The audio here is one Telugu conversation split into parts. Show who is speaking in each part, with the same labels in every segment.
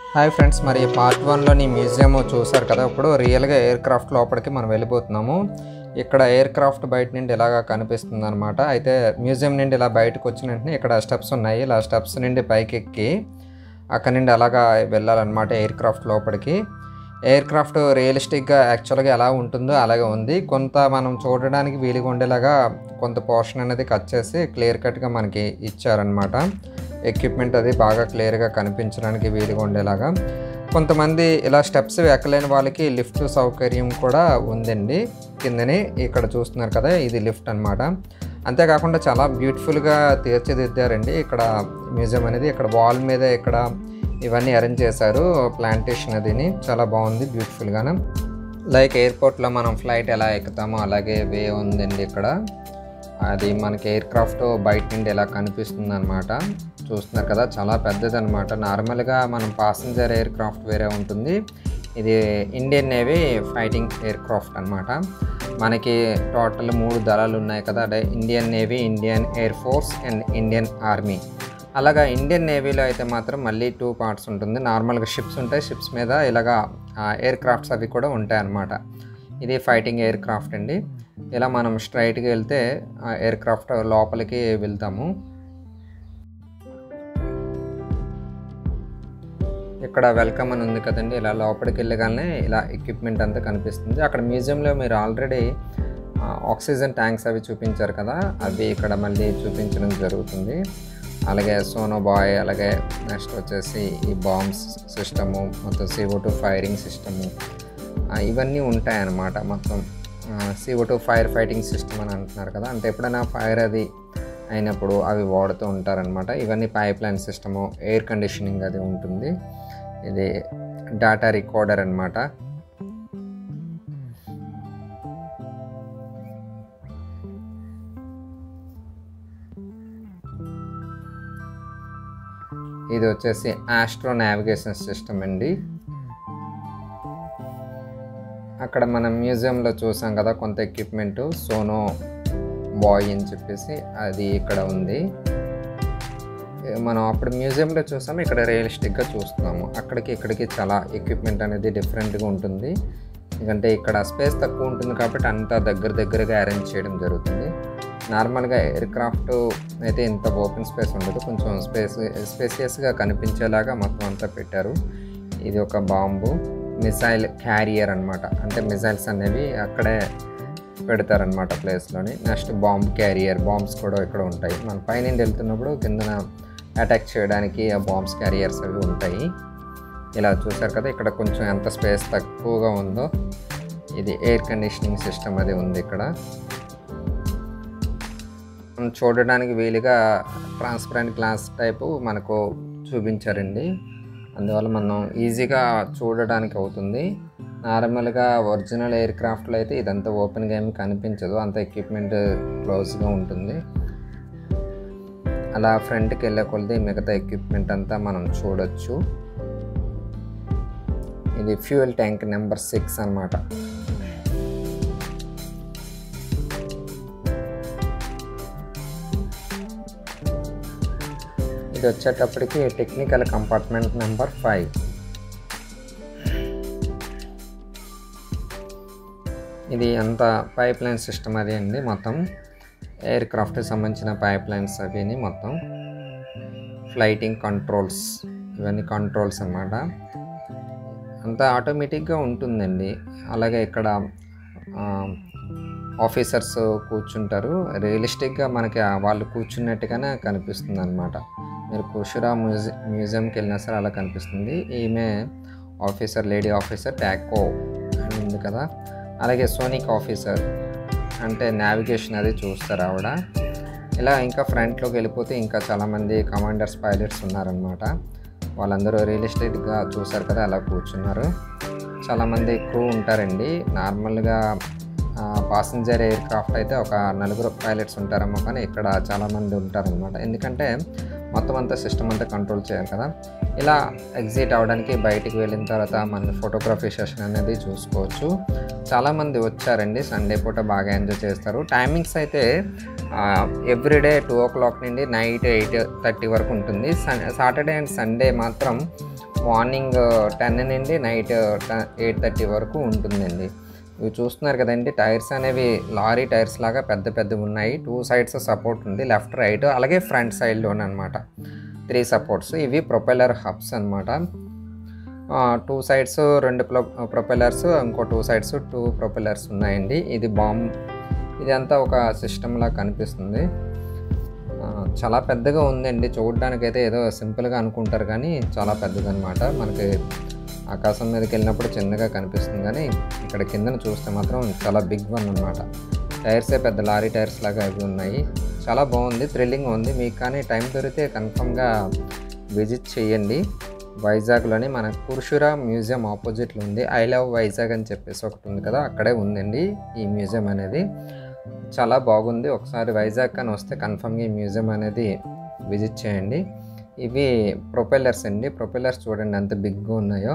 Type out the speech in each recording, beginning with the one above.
Speaker 1: హాయ్ ఫ్రెండ్స్ మరి పార్ట్ వన్లోని మ్యూజియం చూసారు కదా ఇప్పుడు రియల్గా ఎయిర్ క్రాఫ్ట్ లోపలికి మనం వెళ్ళిపోతున్నాము ఇక్కడ ఎయిర్ క్రాఫ్ట్ బయట నుండి ఇలాగా కనిపిస్తుంది అనమాట అయితే మ్యూజియం నుండి ఇలా బయటకు వచ్చిన వెంటనే ఇక్కడ స్టెప్స్ ఉన్నాయి ఇలా స్టెప్స్ నుండి పైకి ఎక్కి అక్కడ నుండి అలాగా వెళ్ళాలన్నమాట ఎయిర్ క్రాఫ్ట్ లోపలికి ఎయిర్ క్రాఫ్ట్ రియలిస్టిక్గా యాక్చువల్గా ఎలా ఉంటుందో అలాగే ఉంది కొంత మనం చూడడానికి వీలుగా ఉండేలాగా కొంత పోర్షన్ అనేది కట్ చేసి క్లియర్ కట్గా మనకి ఇచ్చారనమాట ఎక్విప్మెంట్ అది బాగా క్లియర్గా కనిపించడానికి వీలుగా ఉండేలాగా కొంతమంది ఇలా స్టెప్స్ ఎక్కలేని వాళ్ళకి లిఫ్ట్ సౌకర్యం కూడా ఉందండి కిందని ఇక్కడ చూస్తున్నారు కదా ఇది లిఫ్ట్ అనమాట అంతేకాకుండా చాలా బ్యూటిఫుల్గా తీర్చిదిద్దారండి ఇక్కడ మ్యూజియం అనేది ఇక్కడ వాల్ మీద ఇక్కడ ఇవన్నీ అరేంజ్ చేశారు ప్లాంటేషన్ అదిని చాలా బాగుంది బ్యూటిఫుల్గానే లైక్ ఎయిర్పోర్ట్లో మనం ఫ్లైట్ ఎలా ఎక్కుతామో అలాగే వే ఉందండి ఇక్కడ అది మనకి ఎయిర్ క్రాఫ్ట్ బయట నుండి ఎలా కనిపిస్తుంది అనమాట చూస్తున్నారు కదా చాలా పెద్దది అనమాట నార్మల్గా మనం పాసింజర్ ఎయిర్ క్రాఫ్ట్ వేరే ఉంటుంది ఇది Indian navy fighting aircraft అనమాట మనకి టోటల్ మూడు దళాలు ఉన్నాయి కదా అంటే Indian navy Indian air force and Indian army అలాగా ఇండియన్ నేవీలో అయితే మాత్రం మళ్ళీ టూ పార్ట్స్ ఉంటుంది నార్మల్గా షిప్స్ ఉంటాయి షిప్స్ మీద ఇలాగా ఎయిర్ క్రాఫ్ట్స్ అవి కూడా ఉంటాయి అన్నమాట ఇది ఫైటింగ్ ఎయిర్ క్రాఫ్ట్ అండి ఇలా మనం స్ట్రైట్గా వెళ్తే ఎయిర్ క్రాఫ్ట్ లోపలికి వెళ్తాము ఇక్కడ వెల్కమ్ అని ఉంది కదండి ఇలా లోపలికి వెళ్ళగానే ఇలా ఎక్విప్మెంట్ అంతా కనిపిస్తుంది అక్కడ మ్యూజియంలో మీరు ఆల్రెడీ ఆక్సిజన్ ట్యాంక్స్ అవి చూపించారు కదా అవి ఇక్కడ మళ్ళీ చూపించడం జరుగుతుంది అలాగే సోనో బాయ్ అలాగే నెక్స్ట్ వచ్చేసి ఈ బాంబ్స్ సిస్టము మొత్తం సిఓ టూ ఫైరింగ్ సిస్టము ఇవన్నీ ఉంటాయన్నమాట మొత్తం CO two fire fighting system అని అంటున్నారు కదా అంటే ఎప్పుడైనా ఫైర్ అది అయినప్పుడు అవి వాడుతూ ఉంటారనమాట ఇవన్నీ pipe line system air conditioning అది ఉంటుంది ఇది డేటా రికార్డర్ అనమాట ఇది వచ్చేసి ఆస్ట్రో నావిగేషన్ సిస్టమ్ అండి అక్కడ మనం మ్యూజియంలో చూసాం కదా కొంత ఎక్విప్మెంట్ సోనో బాయ్ అని చెప్పేసి అది ఇక్కడ ఉంది మనం అప్పుడు మ్యూజియంలో చూసాము ఇక్కడ రియలిస్టిక్గా చూస్తున్నాము అక్కడికి ఇక్కడికి చాలా ఎక్విప్మెంట్ అనేది డిఫరెంట్గా ఉంటుంది ఎందుకంటే ఇక్కడ స్పేస్ తక్కువ ఉంటుంది కాబట్టి అంతా దగ్గర దగ్గరగా అరేంజ్ చేయడం జరుగుతుంది నార్మల్గా ఎయిర్ క్రాఫ్ట్ అయితే ఇంత ఓపెన్ స్పేస్ ఉండదు కొంచెం స్పేస్ స్పేసియస్గా కనిపించేలాగా మొత్తం అంతా పెట్టారు ఇది ఒక బాంబు మిసైల్ క్యారియర్ అనమాట అంటే మిసైల్స్ అనేవి అక్కడే పెడతారనమాట ప్లేస్లోని నెక్స్ట్ బాంబ్ క్యారియర్ బాంబ్స్ కూడా ఇక్కడ ఉంటాయి మన పైన వెళ్తున్నప్పుడు కిందన అటాక్ చేయడానికి ఆ బాంబ్స్ క్యారియర్స్ అవి ఉంటాయి ఇలా చూసారు కదా ఇక్కడ కొంచెం ఎంత స్పేస్ తక్కువగా ఉందో ఇది ఎయిర్ కండిషనింగ్ సిస్టమ్ అది ఉంది ఇక్కడ మనం చూడడానికి వీలుగా ట్రాన్స్పరెంట్ గ్లాస్ టైపు మనకు చూపించారండి అందువల్ల మనం ఈజీగా చూడడానికి అవుతుంది నార్మల్గా ఒరిజినల్ ఎయిర్ క్రాఫ్ట్లో అయితే ఇదంతా ఓపెన్గా ఏమి కనిపించదు అంత ఎక్విప్మెంట్ క్లోజ్గా ఉంటుంది అలా ఫ్రంట్కి వెళ్ళే కొలది మిగతా ఎక్విప్మెంట్ అంతా మనం చూడొచ్చు ఇది ఫ్యూయల్ ట్యాంక్ నెంబర్ సిక్స్ అనమాట ఇది వచ్చేటప్పటికి టెక్నికల్ కంపార్ట్మెంట్ నెంబర్ ఫైవ్ ఇది అంత పైప్ లైన్ సిస్టమ్ అది అండి మొత్తం ఎయిర్ క్రాఫ్ట్కి సంబంధించిన పైప్ లైన్స్ అవిని మొత్తం ఫ్లైటింగ్ కంట్రోల్స్ ఇవన్నీ కంట్రోల్స్ అన్నమాట అంతా ఆటోమేటిక్గా ఉంటుందండి అలాగే ఇక్కడ ఆఫీసర్స్ కూర్చుంటారు రియలిస్టిక్గా మనకి వాళ్ళు కూర్చున్నట్టుగానే కనిపిస్తుంది అనమాట మీరు కుషురా మ్యూజి మ్యూజియంకి వెళ్ళినా సరే అలా కనిపిస్తుంది ఈమె ఆఫీసర్ లేడీ ఆఫీసర్ ట్యాకో అని ఉంది కదా అలాగే సోనిక్ ఆఫీసర్ అంటే నావిగేషన్ అది చూస్తారు ఆవిడ ఇలా ఇంకా ఫ్రంట్లోకి వెళ్ళిపోతే ఇంకా చాలామంది కమాండర్స్ పైలట్స్ ఉన్నారనమాట వాళ్ళందరూ రియలిస్టిక్గా చూసారు కదా అలా కూర్చున్నారు చాలామంది క్రూ ఉంటారండి నార్మల్గా పాసింజర్ ఎయిర్ క్రాఫ్ట్ అయితే ఒక నలుగురు పైలట్స్ ఉంటారేమో కానీ ఇక్కడ చాలామంది ఉంటారనమాట ఎందుకంటే మొత్తం అంతా సిస్టమ్ అంతా కంట్రోల్ చేయాలి కదా ఇలా ఎగ్జిట్ అవ్వడానికి బయటికి వెళ్ళిన తర్వాత మన ఫోటోగ్రఫీ సెషన్ అనేది చూసుకోవచ్చు చాలామంది వచ్చారండి సండే పూట బాగా ఎంజాయ్ చేస్తారు టైమింగ్స్ అయితే ఎవ్రీడే టూ ఓ క్లాక్ నుండి నైట్ ఎయిట్ థర్టీ వరకు ఉంటుంది సాటర్డే అండ్ సండే మాత్రం మార్నింగ్ టెన్ నుండి నైట్ ఎయిట్ థర్టీ వరకు ఉంటుందండి ఇవి చూస్తున్నారు కదండి టైర్స్ అనేవి లారీ టైర్స్ లాగా పెద్ద పెద్దవి ఉన్నాయి టూ సైడ్స్ సపోర్ట్ ఉంది లెఫ్ట్ రైట్ అలాగే ఫ్రంట్ సైడ్లోనే అనమాట త్రీ సపోర్ట్స్ ఇవి ప్రొపెల్లర్ హబ్స్ అనమాట టూ సైడ్స్ రెండు ప్రొపెల్లర్స్ ఇంకో టూ సైడ్స్ టూ ప్రొపెల్లర్స్ ఉన్నాయండి ఇది బాంబ్ ఇదంతా ఒక సిస్టమ్ లా కనిపిస్తుంది ఆ, చాలా పెద్దగా ఉందండి చూడడానికి అయితే ఏదో సింపుల్గా అనుకుంటారు కానీ చాలా పెద్దది అనమాట మనకి ఆకాశం మీదకి వెళ్ళినప్పుడు చిన్నగా కనిపిస్తుంది కానీ ఇక్కడ కిందన చూస్తే మాత్రం చాలా బిగ్ వన్ అనమాట టైర్సే పెద్ద లారీ టైర్స్ లాగా అవి ఉన్నాయి చాలా బాగుంది థ్రిల్లింగ్ ఉంది మీకు కానీ టైం దొరికితే కన్ఫామ్గా విజిట్ చేయండి వైజాగ్లోని మన కుర్షురా మ్యూజియం ఆపోజిట్లో ఉంది ఐ లవ్ వైజాగ్ అని చెప్పేసి ఒకటి ఉంది కదా అక్కడే ఉందండి ఈ మ్యూజియం అనేది చాలా బాగుంది ఒకసారి వైజాగ్ కానీ వస్తే కన్ఫామ్గా ఈ మ్యూజియం అనేది విజిట్ చేయండి ఇవి ప్రొపెల్లర్స్ అండి ప్రొపెల్లర్స్ చూడండి ఎంత బిగ్గా ఉన్నాయో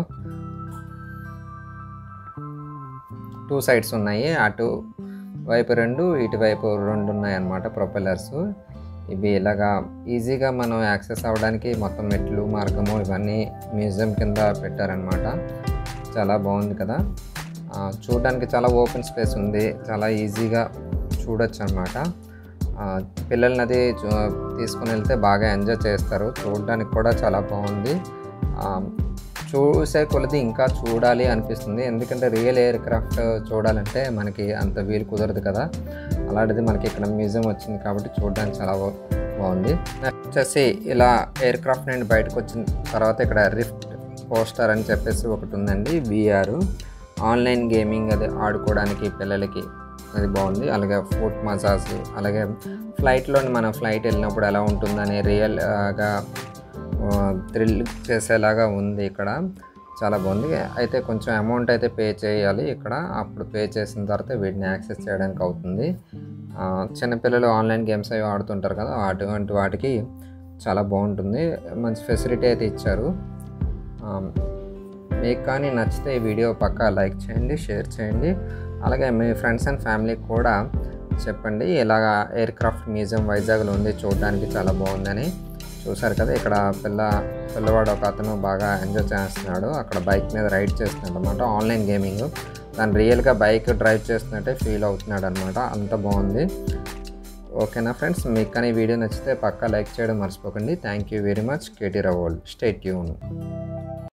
Speaker 1: టూ సైడ్స్ ఉన్నాయి అటు వైపు రెండు ఇటువైపు రెండు ఉన్నాయి అన్నమాట ప్రొపెల్లర్స్ ఇవి ఇలాగా ఈజీగా మనం యాక్సెస్ అవ్వడానికి మొత్తం మెట్లు మార్గము ఇవన్నీ మ్యూజియం కింద పెట్టారనమాట చాలా బాగుంది కదా ఆ, చూడడానికి చాలా ఓపెన్ స్పేస్ ఉంది చాలా ఈజీగా చూడొచ్చు అనమాట పిల్లల్ని అది చూ- తీసుకుని వెళ్తే బాగా ఎంజాయ్ చేస్తారు చూడడానికి కూడా చాలా బాగుంది ఆ, చూసే కొలది ఇంకా చూడాలి అనిపిస్తుంది ఎందుకంటే రియల్ ఎయిర్ క్రాఫ్ట్ చూడాలంటే మనకి అంత వీలు కుదరదు కదా అలాంటిది మనకి ఇక్కడ మ్యూజియం వచ్చింది కాబట్టి చూడడానికి చాలా బా- బాగుంది నెక్స్ట్ వచ్చేసి ఇలా ఎయిర్ క్రాఫ్ట్ నుండి బయటకు వచ్చిన తర్వాత ఇక్కడ రిఫ్ట్ పోస్టర్ అని చెప్పేసి ఒకటి ఉందండి విఆర్ ఆన్లైన్ గేమింగ్ అది ఆడుకోవడానికి పిల్లలకి అది బాగుంది అలాగే ఫుట్ మసాజ్ అలాగే ఫ్లైట్లో మన ఫ్లైట్ వెళ్ళినప్పుడు ఎలా ఉంటుందని రియల్గా థ్రిల్ చేసేలాగా ఉంది ఇక్కడ చాలా బాగుంది అయితే కొంచెం అమౌంట్ అయితే పే చేయాలి ఇక్కడ అప్పుడు పే చేసిన తర్వాత వీటిని యాక్సెస్ చేయడానికి అవుతుంది ఆ, చిన్నపిల్లలు ఆన్లైన్ గేమ్స్ అవి ఆడుతుంటారు కదా అటువంటి వాటికి చాలా బాగుంటుంది మంచి ఫెసిలిటీ అయితే ఇచ్చారు ఆ, మీకు కానీ నచ్చితే ఈ వీడియో పక్కా లైక్ చేయండి షేర్ చేయండి అలాగే మీ ఫ్రెండ్స్ అండ్ ఫ్యామిలీకి కూడా చెప్పండి ఇలాగ ఎయిర్ క్రాఫ్ట్ మ్యూజియం వైజాగ్లో ఉంది చూడడానికి చాలా బాగుందని చూసారు కదా ఇక్కడ పిల్ల పిల్లవాడు ఒక అతను బాగా ఎంజాయ్ చేస్తున్నాడు అక్కడ బైక్ మీద రైడ్ చేస్తున్నాడు అనమాట ఆన్లైన్ గేమింగ్ తను రియల్గా బైక్ డ్రైవ్ చేస్తున్నట్టే ఫీల్ అవుతున్నాడు అనమాట అంత బాగుంది ఓకేనా ఫ్రెండ్స్ మీకు కానీ ఈ వీడియో నచ్చితే పక్కా లైక్ చేయడం మర్చిపోకండి థ్యాంక్ యూ వెరీ మచ్ కేటీ రవోల్డ్ స్టే ట్యూన్